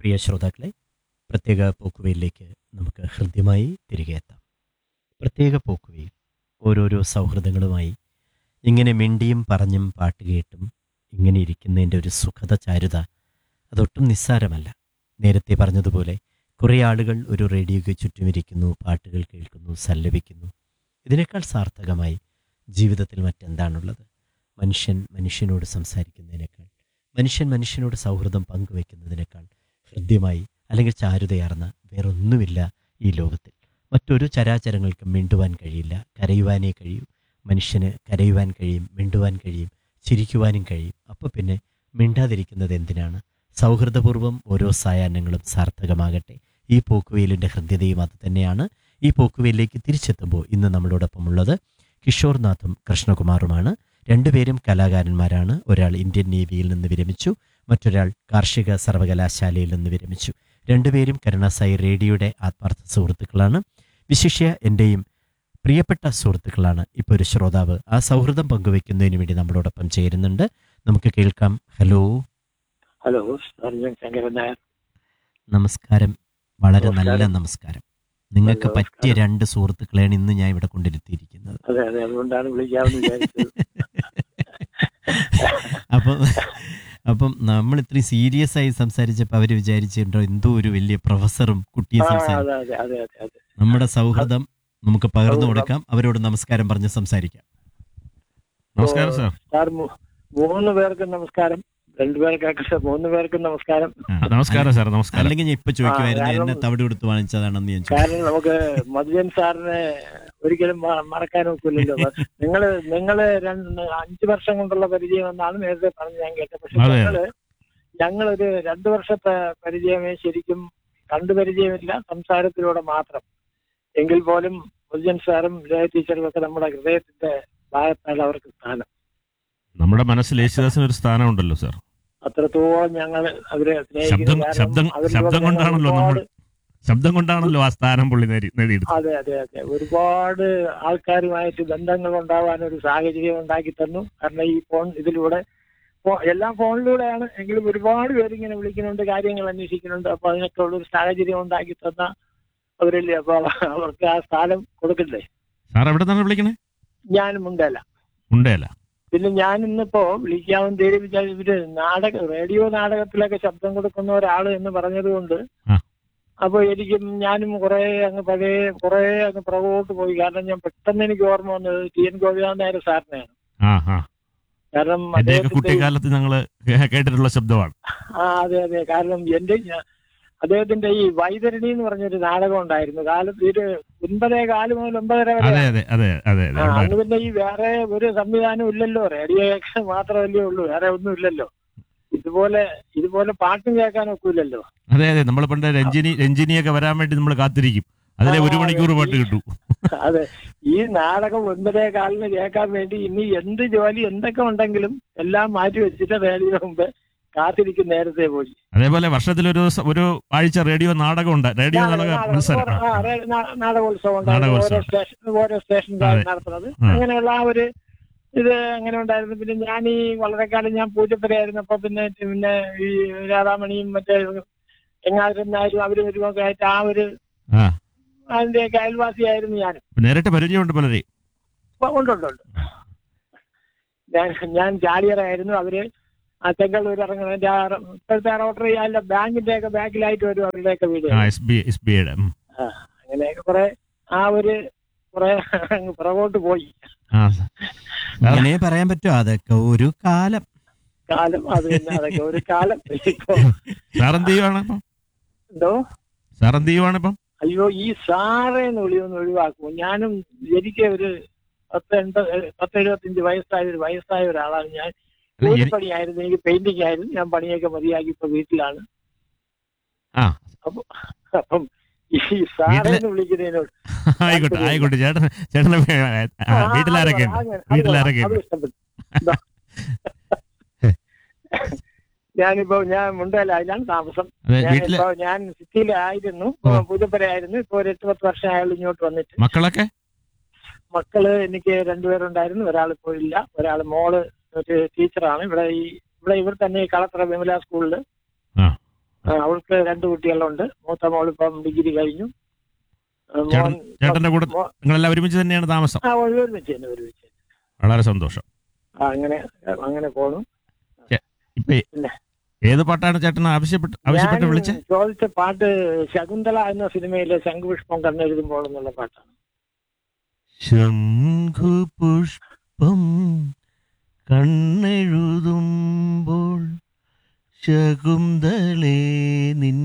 പ്രിയ ശ്രോതാക്കളെ പ്രത്യേക പോക്കുവയിലേക്ക് നമുക്ക് ഹൃദ്യമായി തിരികെ എത്താം പ്രത്യേക പോക്കുവയിൽ ഓരോരോ സൗഹൃദങ്ങളുമായി ഇങ്ങനെ മിണ്ടിയും പറഞ്ഞും പാട്ട് കേട്ടും ഇങ്ങനെ ഇരിക്കുന്നതിൻ്റെ ഒരു സുഖത ചാരുത അതൊട്ടും നിസ്സാരമല്ല നേരത്തെ പറഞ്ഞതുപോലെ കുറേ ആളുകൾ ഒരു റേഡിയോയ്ക്ക് ചുറ്റുമിരിക്കുന്നു പാട്ടുകൾ കേൾക്കുന്നു സല്ലപിക്കുന്നു ഇതിനേക്കാൾ സാർത്ഥകമായി ജീവിതത്തിൽ മറ്റെന്താണുള്ളത് മനുഷ്യൻ മനുഷ്യനോട് സംസാരിക്കുന്നതിനേക്കാൾ മനുഷ്യൻ മനുഷ്യനോട് സൗഹൃദം പങ്കുവെക്കുന്നതിനേക്കാൾ ഹൃദ്യമായി അല്ലെങ്കിൽ ചാരുതയാർന്ന വേറൊന്നുമില്ല ഈ ലോകത്തിൽ മറ്റൊരു ചരാചരങ്ങൾക്കും മിണ്ടുവാൻ കഴിയില്ല കരയുവാനേ കഴിയൂ മനുഷ്യന് കരയുവാൻ കഴിയും മിണ്ടുവാൻ കഴിയും ചിരിക്കുവാനും കഴിയും അപ്പോൾ പിന്നെ മിണ്ടാതിരിക്കുന്നത് എന്തിനാണ് സൗഹൃദപൂർവ്വം ഓരോ സായാഹ്നങ്ങളും സാർത്ഥകമാകട്ടെ ഈ പോക്കുവെയിലിൻ്റെ ഹൃദ്യതയും അത് തന്നെയാണ് ഈ പോക്കുവെയിലേക്ക് തിരിച്ചെത്തുമ്പോൾ ഇന്ന് നമ്മളോടൊപ്പമുള്ളത് കിഷോർനാഥും കൃഷ്ണകുമാറുമാണ് രണ്ടുപേരും കലാകാരന്മാരാണ് ഒരാൾ ഇന്ത്യൻ നേവിയിൽ നിന്ന് വിരമിച്ചു മറ്റൊരാൾ കാർഷിക സർവകലാശാലയിൽ നിന്ന് വിരമിച്ചു രണ്ടുപേരും കരുണാസായി റേഡിയോയുടെ ആത്മാർത്ഥ സുഹൃത്തുക്കളാണ് വിശിഷ്യ എൻ്റെയും പ്രിയപ്പെട്ട സുഹൃത്തുക്കളാണ് ഇപ്പോൾ ഒരു ശ്രോതാവ് ആ സൗഹൃദം പങ്കുവെക്കുന്നതിന് വേണ്ടി നമ്മളോടൊപ്പം ചേരുന്നുണ്ട് നമുക്ക് കേൾക്കാം ഹലോ ഹലോ സാർ ഞാൻ ശങ്കരൻ നായർ നമസ്കാരം വളരെ നല്ല നമസ്കാരം. നമസ്കാരം നിങ്ങൾക്ക് നല്ല പറ്റിയ നമസ്കാരം. രണ്ട് സുഹൃത്തുക്കളെയാണ് ഇന്ന് ഞാൻ ഇവിടെ കൊണ്ടിരുത്തിയിരിക്കുന്നത് അതെ അതെ അതുകൊണ്ടാണ് വിളിക്കാമെന്ന് വിചാരിച്ചത് അപ്പം അപ്പം നമ്മൾ ഇത്രയും സീരിയസ് ആയി സംസാരിച്ചപ്പോൾ അവർ വിചാരിച്ചിട്ടുണ്ടോ എന്തോ ഒരു വലിയ പ്രൊഫസറും കുട്ടിയും ആ, സംസാരിക്കും അതെ അതെ അതെ അതെ അതെ നമ്മുടെ സൗഹൃദം നമുക്ക് പകർന്നു സൗഹൃദം. കൊടുക്കാം അവരോട് നമസ്കാരം പറഞ്ഞ് സംസാരിക്കാം നമസ്കാരം സാർ സാർ മൂ- മൂന്ന് പേർക്കും നമസ്കാരം രണ്ടുപേർക്കൊക്കെ മൂന്ന് പേർക്കും നമസ്കാരം ആ, നമസ്കാരം സാർ നമസ്കാരം അല്ലെങ്കിൽ ഞാൻ ഇപ്പൊ ചോദിക്കുമായിരുന്നു കാരണം- എന്നെ തവിട് കൊടുത്ത് വാങ്ങിച്ചതാണെന്ന് ഞാൻ ചോദിച്ചു കാരണം നമുക്ക് മധുജൻ സാറിനെ ഒരിക്കലും മ- മറക്കാൻ ഒക്കില്ലല്ലോ നിങ്ങള് നിങ്ങള് രണ്ട് അഞ്ചു വർഷം കൊണ്ടുള്ള പരിചയം എന്നാണ് നേരത്തെ പറഞ്ഞ് ഞാൻ കേട്ടത് പക്ഷെ അതെ. ഞങ്ങള് ഞങ്ങളൊരു രണ്ടു വർഷത്തെ പരിചയമേ ശരിക്കും കണ്ടു പരിചയമില്ല സംസാരത്തിലൂടെ മാത്രം എങ്കിൽ പോലും മധുജൻ സാറും ലയ ടീച്ചറും ഒക്കെ നമ്മുടെ ഹൃദയത്തിന്റെ ഭാഗത്താണ് അവർക്ക് സ്ഥാനം നമ്മുടെ മനസ്സിൽ യേശുദാസിന് ഒരു സ്ഥാനമുണ്ടല്ലോ സാർ അത്രത്തോളം ഞങ്ങൾ അവരെ സ്നേഹിക്കുന്നു. ശബ്ദം കാരണം ശബ്ദം അവരിലൂടെ ശബ്ദം ഞങ്ങൾ കൊണ്ടാണല്ലോ നമ്മൾ ഒരുപാട് ശബ്ദം കൊണ്ടാണല്ലോ ആ സ്ഥാനം പുള്ളി നേടി- നേടിയെടുത്തത് അതെ അതെ അതെ ഒരുപാട് ആൾക്കാരുമായിട്ട് ബന്ധങ്ങൾ ഉണ്ടാവാൻ ഒരു സാഹചര്യം ഉണ്ടാക്കി തന്നു കാരണം ഈ ഫോൺ ഇതിലൂടെ ഫോ- എല്ലാം ഫോണിലൂടെയാണ് എങ്കിലും ഒരുപാട് പേര് ഇങ്ങനെ വിളിക്കുന്നുണ്ട് കാര്യങ്ങൾ അന്വേഷിക്കുന്നുണ്ട് അപ്പൊ അതിനൊക്കെ ഉള്ള ഒരു സാഹചര്യം ഉണ്ടാക്കി തന്ന അവരല്ലേ അപ്പൊ അവർക്ക് ആ സ്ഥാനം കൊടുക്കണ്ടേ സാർ എവിടെ നിന്നാണ് വിളിക്കണേ ഞാനും ഉണ്ടല്ല ഉണ്ടേല പിന്നെ ഞാൻ ഇന്നിപ്പോ വിളിക്കാവും തേടി വിചാരിച്ചു ഇവര് നാടക റേഡിയോ നാടകത്തിലൊക്കെ ശബ്ദം കൊടുക്കുന്ന ഒരാള് എന്ന് പറഞ്ഞത് കൊണ്ട് ആ. അപ്പൊ എനിക്കും ഞാനും കുറെ അങ്ങ് പഴയ കുറെ അങ്ങ് പുറകോട്ട് പോയി കാരണം ഞാൻ പെട്ടെന്ന് എനിക്ക് ഓർമ്മ വന്നത് ടി എൻ ഗോപിനാഥ് നായർ സാറിനെയാണ് ആ ആ കാരണം എന്റെയൊക്കെ അദ്ദേഹത്തിന്റെ കുട്ടിക്കാലത്ത് ഞങ്ങള് കേ- കേട്ടിട്ടുള്ള ശബ്ദമാണ് ആ അതെ അതെ കാരണം എന്റെ ഞാ- അദ്ദേഹത്തിന്റെ ഈ വൈതരണി എന്ന് പറഞ്ഞൊരു നാടകം ഉണ്ടായിരുന്നു കാലത്ത് ഒരു ഒൻപതേ കാല് മുതൽ ഒമ്പതര വരെ അതെ അതെ അതെ അതെ അതെ ആ, അന്ന് ഉണ്ടായിരുന്നു. പിന്നെ ഈ വേറെ ഒരു സംവിധാനം ഇല്ലല്ലോ റേഡിയോ കേൾക്കാൻ മാത്രമല്ലേ ഉള്ളൂ വേറെ ഒന്നും ഇല്ലല്ലോ ഇതുപോലെ ഇതുപോലെ പാട്ടും കേൾക്കാൻ ഒക്കില്ലല്ലോ അതെ അതെ നമ്മൾ പണ്ട് രഞ്ജിനി രഞ്ജിനിയൊക്കെ വരാൻ വേണ്ടി നമ്മൾ കാത്തിരിക്കും അതിലെ ഒരു ആ, മണിക്കൂർ അതെ. പാട്ട് കിട്ടും അതെ ഈ നാടകം ഒൻപതേ കാലിന് കേൾക്കാൻ വേണ്ടി ഇനി എന്ത് ജോലി എന്തൊക്കെ ഉണ്ടെങ്കിലും എല്ലാം മാറ്റി വെച്ചിട്ട് റേഡിയോ മുമ്പ് കാത്തിരിക്കും നേരത്തെ പോയി അതേപോലെ വർഷത്തിൽ ഒരു ദിവസം ഒരു ആഴ്ച റേഡിയോ നാടകം ഉണ്ട് റേഡിയോ നാടക നാടകം- മത്സരം ആ, റേ- നാ- നാടകോത്സവം ഉണ്ടായിരുന്നു. ഓരോ നാടകോത്സവം. സ്റ്റേഷൻ ഓരോ സ്റ്റേഷൻ അതെ. നടത്തുന്നത് ആ. അങ്ങനെയുള്ള ആ ഒരു ഇത് അങ്ങനെ ഉണ്ടായിരുന്നു പിന്നെ ഞാൻ ഈ വളരെ കാലം ഞാൻ പൂജപ്പുരയായിരുന്നപ്പോ പിന്നെ പിന്നെ ഈ രാധാമണിയും മറ്റേ എങ്ങാതിരും നായരും അവരും ഇവരുമൊക്കെ ആയിട്ട് ആ ഒരു ആ അതിന്റെയൊക്കെ അയൽവാസിയായിരുന്നു ഞാൻ നേരിട്ട് പരിചയമുണ്ട് പലരെയും ഉണ്ട് ഉണ്ട് ഉണ്ട് ഞാൻ ഞാൻ ചാലിയറായിരുന്നു അവര് ആ ചെങ്കള്ളൂർ ഇറങ്ങുന്നതിന്റെ ആ റ- ഇപ്പോഴത്തെ റോട്ടറി അല്ല ബാങ്കിന്റെ ഒക്കെ ബാക്കിലായിട്ട് വരും അവരുടെയൊക്കെ വീട് ആ എസ് ബി എസ് ബി ഐയുടെ ആ, അങ്ങനെയൊക്കെ കുറെ ആ ഒരു കുറെ അങ്ങ് പുറകോട്ട് പോയി ആ അങ്ങനെ പറയാൻ പറ്റുമോ അതൊക്കെ ഒരു കാലം കാലം അത് തന്നെ അതൊക്കെ ഒരു കാലം ഇപ്പൊ സാറെന്ത് ചെയ്യുവാണ് ഇപ്പം എന്തോ സാറെന്ത് ചെയ്യുവാണ് ഇപ്പം അയ്യോ ഈ സാറേ എന്ന് വിളിയൊന്ന് ഒഴിവാക്കും ഞാനും എനിക്ക് ഒരു പത്ത് എൺപത് പത്ത് എഴുപത്തഞ്ച് വയസ്സായ ഒരു വയസ്സായ ഒരാളാണ് ഞാൻ അല്ല, എനി- കൂലിപ്പണിയായിരുന്നു എനിക്ക് പെയിന്റിംഗ് ആയിരുന്നു ഞാൻ പണിയൊക്കെ മതിയാക്കി ഇപ്പൊ വീട്ടിലാണ് ആ അപ്പൊ അപ്പം ഈ സാറേ വീട്ടില്- എന്ന് വിളിക്കുന്നതിനോട് ആയിക്കോട്ടെ ആയിക്കോട്ടെ ചേട്ടൻ ചേട്ടന് ആ, വീട്ടിലാരൊക്കെ അത് ഉണ്ട് അത് അത് വീട്ടിലാരൊക്കെ അത് ഉണ്ട് ഇഷ്ടപ്പെട്ടു ഇതാ. ഞാനിപ്പോ ഞാൻ മുണ്ടല്ല അതിലാണ് താമസം അതെ വീട്ടില് ഞാനിപ്പോ ഞാൻ സിറ്റിയിലായിരുന്നു ഓ. പൂജപ്പുരയായിരുന്നു ഇപ്പൊ ഒരു എട്ട് പത്ത് വർഷം അയാൾ ഇങ്ങോട്ട് വന്നിട്ട് മക്കളൊക്കെ മക്കള് എനിക്ക് രണ്ടുപേരുണ്ടായിരുന്നു ഒരാൾ ഇപ്പോൾ ഇല്ല ഒരാൾ മോള് ഒരു ടീച്ചറാണ് ഇവിടെ ഈ ഇവിടെ ഇവിടെ തന്നെ ഈ കളത്ര വിമല സ്കൂളില് ആ. ആ, അവൾക്ക് രണ്ട് കുട്ടികളുണ്ട് മൂത്ത മോളിപ്പം ഡിഗ്രി കഴിഞ്ഞു ആ, മോൻ ചേട്ടൻ ചേട്ടന്റെ കൂടെ മോ- നിങ്ങളെല്ലാം ഒരുമിച്ച് തന്നെയാണ് താമസം ആ ഒരുമിച്ച് തന്നെ ഒരുമിച്ച് തന്നെ. വളരെ സന്തോഷം ആ, അങ്ങനെ അങ്ങനെ പോണു ഇപ്പൊ പിന്നെ? ഏത് പാട്ടാണ് ചേട്ടൻ ആവശ്യപ്പെട്ട് ആവശ്യപ്പെട്ട് ഞാൻ വിളിച്ച് ചോദിച്ച പാട്ട് ശകുന്തള എന്ന സിനിമയിലെ ശംഖുപുഷ്പം കണ്ണെഴുതുമ്പോൾ എന്നുള്ള പാട്ടാണ് ശംഖുപുഷ്പം കണ്ണെഴുതുമ്പോൾ ശകുന്തളേ നിൻ